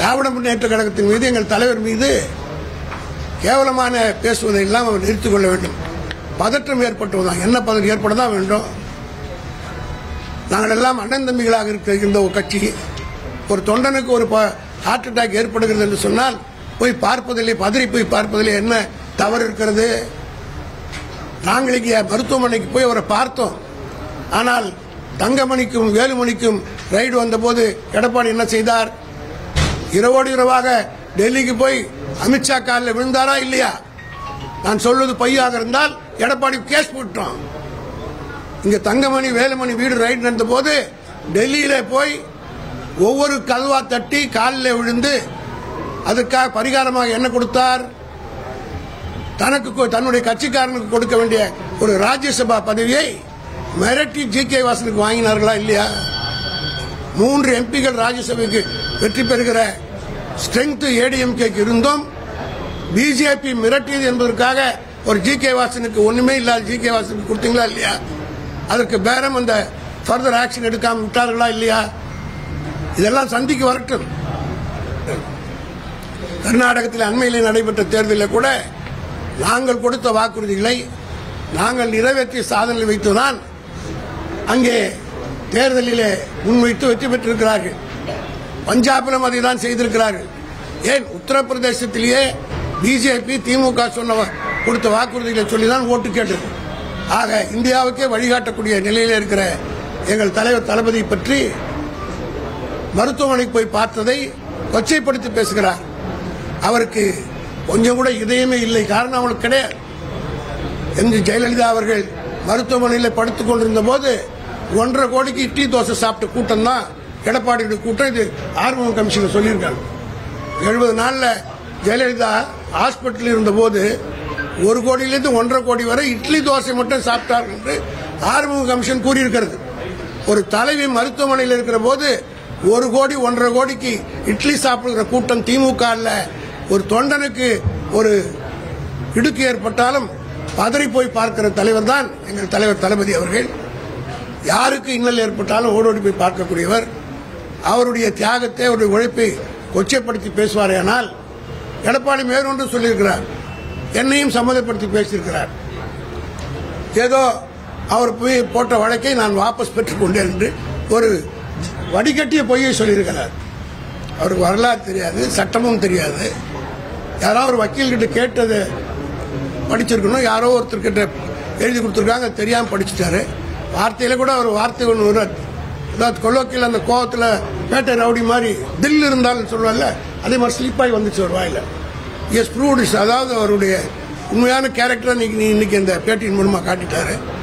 திராவிட முன்னேற்ற கழகத்தின் மீது எங்கள் தலைவர் மீது கேவலமான பேசுவதை எல்லாம் அவர் நிறுத்திக் கொள்ள வேண்டும் பதற்றம் ஏற்பட்டுவதான் என்ன பதற்றம் ஏற்படதான் வேண்டும் நாங்கள் எல்லாம் அண்ணன் தம்பிகளாக இருக்கிற இந்த ஒரு கட்சி ஒரு தொண்டனுக்கு ஒரு ஹார்ட் அட்டாக் ஏற்படுகிறது என்று சொன்னால் போய் பார்ப்பதில்லை பதறி போய் பார்ப்பதில்லை என்ன தவறு இருக்கிறது நாங்கள் இங்கே மருத்துவமனைக்கு போய் அவரை பார்த்தோம் ஆனால் தங்கமணிக்கும் வேலுமணிக்கும் ரைடு வந்தபோது எடப்பாடி என்ன செய்தார் இரவோடு இரவாக டெல்லிக்கு போய் அமித்ஷா காலில் விழுந்தாரா இல்லையா நான் சொல்வது பொய்யாக இருந்தால் எடப்பாடி கேஸ் போட்டோம் இங்க தங்கமணி வேலுமணி வீடு ரைடு நடந்த போது டெல்லியில போய் ஒவ்வொரு கதவா தட்டி காலில் விழுந்து அதுக்காக பரிகாரமாக என்ன கொடுத்தார் தனக்கு கொ- தன்னுடைய கட்சிக்காரனுக்கு கொடுக்க வேண்டிய ஒரு ராஜ்யசபா பதவியை மிரட்டி ஜி கே வாசனுக்கு வாங்கினார்களா இல்லையா மூன்று எம்பிகள் ராஜ்யசபைக்கு வெற்றி பெறுகிற ஸ்ட்ரென்த் ஏடிஎம்கேக்கு இருந்தும் பிஜேபி மிரட்டியது என்பதற்காக ஒரு ஜி கே வாசனுக்கு ஒண்ணுமே இல்லாத ஜி கே வாசனுக்கு கொடுத்தீங்களா இல்லையா அதற்கு பேரம் அந்த ஃபர்தர் ஆக்ஷன் எடுக்காம விட்டார்களா இல்லையா இதெல்லாம் சந்திக்கு வரட்டும் கர்நாடகத்தில் அண்மையில் நடைபெற்ற தேர்தலில் கூட நாங்கள் கொடுத்த வாக்குறுதிகளை நாங்கள் நிறைவேற்றிய சாதனை வைத்துதான் அங்கே தேர்தலிலே முன்வைத்து வெற்றி பெற்றிருக்கிறார்கள் பஞ்சாபிலும் அதை தான் செய்திருக்கிறார்கள் ஏன் உத்தரப்பிரதேசத்திலேயே பிஜேபி திமுக சொன்ன வா- கொடுத்த வாக்குறுதிகளை சொல்லிதான் ஓட்டு கேட்டது ஆக இந்தியாவுக்கே வழிகாட்டக்கூடிய நிலையில் இருக்கிற எங்கள் தலைவர் தளபதி பற்றி மருத்துவமனைக்கு போய் பார்த்ததை கொச்சைப்படுத்தி பேசுகிறார் அவருக்கு கொஞ்சம் கூட இதயமே இல்லை காரணம் அவனுக்கு கிடையாது என்று ஜெயலலிதா அவர்கள் மருத்துவமனையில் படுத்துக் கொண்டிருந்த போது ஒன்றரை கோடிக்கு இட்லி தோசை சாப்பிட்ட கூட்டம் தான் எடப்பாடியுடைய கூட்டம் இது ஆர்வம் கமிஷன் சொல்லியிருக்காங்க எழுபது நாள்ல ஜெயலலிதா ஹாஸ்பிட்டல் இருந்த போது ஒரு கோடியிலிருந்து ஒன்றரை கோடி வரை இட்லி தோசை மட்டும் சாப்பிட்டார் என்று ஆர்வம் கமிஷன் கூறியிருக்கிறது ஒரு தலைவி மருத்துவமனையில் இருக்கிற போது ஒரு கோடி ஒன்றரை கோடிக்கு இட்லி சாப்பிடுகிற கூட்டம் திமுக அல்ல ஒரு தொண்டனுக்கு ஒரு இடுக்கு ஏற்பட்டாலும் பதறி போய் பார்க்கிற தலைவர் தான் எங்கள் தலைவர் தளபதி அவர்கள் யாருக்கு இன்னல் ஏற்பட்டாலும் ஓடோடி போய் பார்க்கக்கூடியவர் அவருடைய தியாகத்தை அவருடைய உழைப்பை கொச்சைப்படுத்தி பேசுவாரேயானால் எடப்பாடி மேற்கொண்டு சொல்லியிருக்கிறார் என்னையும் சம்மதப்படுத்தி பேசியிருக்கிறார் ஏதோ அவர் போய் போட்ட வழக்கை நான் வாபஸ் பெற்றுக் கொண்டேன் என்று ஒரு வடிகட்டிய பொய்யை சொல்லியிருக்கிறார் அவருக்கு வரலாறு தெரியாது சட்டமும் தெரியாது யாராவது ஒரு வக்கீல் கிட்ட கேட்டது படிச்சிருக்கணும் யாரோ ஒருத்தர் கிட்ட எழுதி கொடுத்துருக்காங்க அது தெரியாம படிச்சுட்டாரு வார்த்தையில கூட ஒரு வார்த்தை ஒன்று வரும் அதாவது கொல்லோக்கில் அந்த கோவத்தில் பேட்டை ரவுடி மாதிரி தில் இருந்தாலும் சொல்லுவாங்கல்ல அதே மாதிரி ஸ்லிப்பாகி வந்துச்சு ஒரு வாயில எஸ் ப்ரூவ்டிஸ் அதாவது அவருடைய உண்மையான கேரக்டரை இன்னைக்கு இன்னைக்கு இந்த பேட்டியின் மூலமா காட்டிட்டாரு